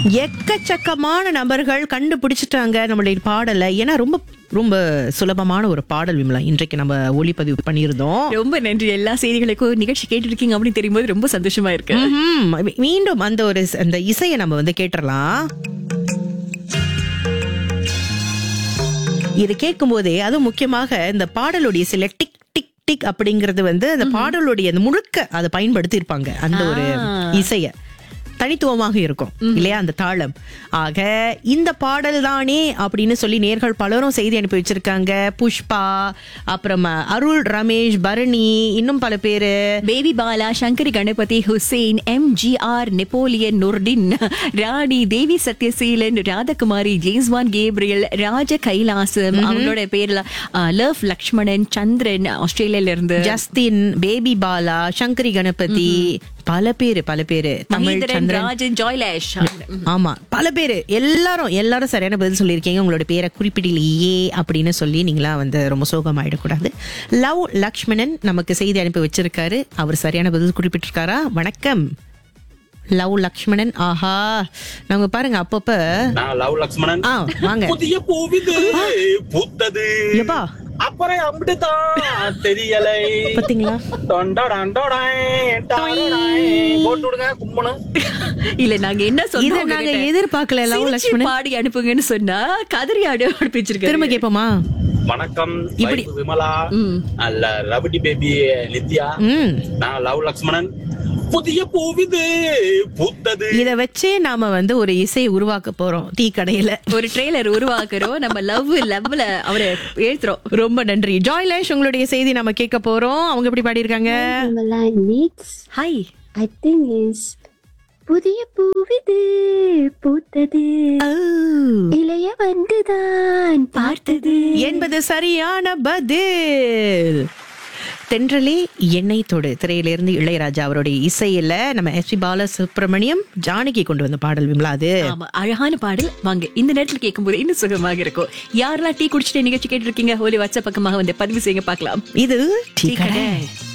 எக்கச்சக்கமான நபர்கள் கண்டுபிடிச்சிட்டாங்க நம்மளுடைய பாடலை ஏன்னா ரொம்ப ரொம்ப சுலபமான ஒரு பாடல் விமலா இன்றைக்கு நம்ம ஒளிப்பதிவு பண்ணியிருந்தோம் ரொம்ப நன்றி எல்லா செய்திகளுக்கும் நிகழ்ச்சி கேட்டு இருக்கீங்க அப்படின்னு தெரியும் போது ரொம்ப சந்தோஷமா இருக்கு ம்ஹும். மீண்டும் அந்த ஒரு ஸ்- அந்த இசையை நம்ம வந்து கேட்டுறலாம் இது கேட்கும் போதே அதுவும் முக்கியமாக இந்த பாடலுடைய சில டிக் டிக் டிக் அப்படிங்கறது வந்து அந்த பாடலுடைய அந்த முழுக்க அதை பயன்படுத்தி இருப்பாங்க அந்த ஒரு இசைய தனித்துவமாக இருக்கும் இல்லையா அந்த தாளம் ஆக இந்த பாடல் தானே அப்படின்னு சொல்லி நேர்கள் பலரும் செய்தி அனுப்பி வச்சிருக்காங்க புஷ்பா அப்புறம் அருள் ரமேஷ் பரணி இன்னும் பல பேரு Baby Bala Sankari Ganapathi Hussain M G R Napoleon நுர்டின் ராணி தேவி சத்யசீலன் ராதகுமாரி ஜேஸ்வான் கேப்ரியல் ராஜ கைலாசம் அவங்களோட பேர்ல லவ் லக்ஷ்மணன் சந்திரன் ஆஸ்திரேலியால இருந்து ஜஸ்டின் பேபி பாலா சங்கரி கணபதி பல பேரு பல பேரு தமிழ் மகேந்திரன் சந்திரன் ராஜன் ஜாய்லேஷ் ஆமா பல பேரு எல்லாரும் எல்லாரும் சரியான பதில் சொல்லியிருக்கீங்க உங்களோட பேரை குறிப்பிடலையே அப்படின்னு சொல்லி நீங்களா வந்து ரொம்ப சோகமாயிடக்கூடாது லவ் லக்ஷ்மணன் நமக்கு செய்தி அனுப்பி வச்சிருக்காரு அவர் சரியான பதில் குறிப்பிட்டிருக்காரா வணக்கம் லவ் லக்ஷ்மணன் ஆஹா நாங்க பாருங்க அப்பப்ப நான் லவ் லக்ஷ்மணன் ஆ வாங்க புதிய பூவிது பூத்தது எப்பா அப்புறம் அப்படித்தான் தெரியலை பாத்தீங்களா டொண்டடான் டொடாய், டாடாய். போட்டு விடுங்க கும்பணும் இல்ல நாங்க என்ன இத சொன்னோம் நாங்க உங்ககிட்ட? எதிர்பார்க்கல லவ் சிரிச்சு லக்ஷ்மணன் பாடி அனுப்புங்கன்னு சொன்னா கதறி ஆடி அனுப்பிச்சிருக்காரு திரும்ப கேப்போமா வணக்கம் இப்படி- wife விமலா அல்ல ரபடி பேபி நித்யா ம் நான் லவ் லக்ஷ்மணன் புதிய பூவிது பூத்தது இத வச்சே நாம வந்து ஒரு இசையை உருவாக்க போறோம் டீ கடையில ஒரு ட்ரெய்லர் உருவாக்குறோம் நம்ம லவ் லவ்ல அவரை எழுத்துறோம் ரொம்ப நன்றி ஜாய்லேஷ் உங்களுடைய செய்தி நம்ம கேட்க போறோம் அவங்க எப்படி பாடியிருக்காங்க Kamala needs, hi I think is புதிய பூவிது பூத்தது இளைய வந்துதான் பார்த்தது என்பது சரியான பதில் தென்றலே எண்ணெய் தொடு திரையிலிருந்து இளையராஜா அவருடைய இசையில நம்ம எஸ் பி பாலசுப்ரமணியம் ஜானகி கொண்டு வந்த பாடல் விமலா அது ஆமா அழகான பாடல் வாங்க இந்த நேரத்துல கேட்கும்போது இன்னும் சுகமாக இருக்கும் யாரெல்லாம் டீ குடிச்சிட்டு நிகழ்ச்சி கேட்டு இருக்கீங்க ஒரு வாட்ஸ்அப் பக்கமாக வந்து பதிவு செய்யுங்க பார்க்கலாம் இது டீ டீ கடை கடை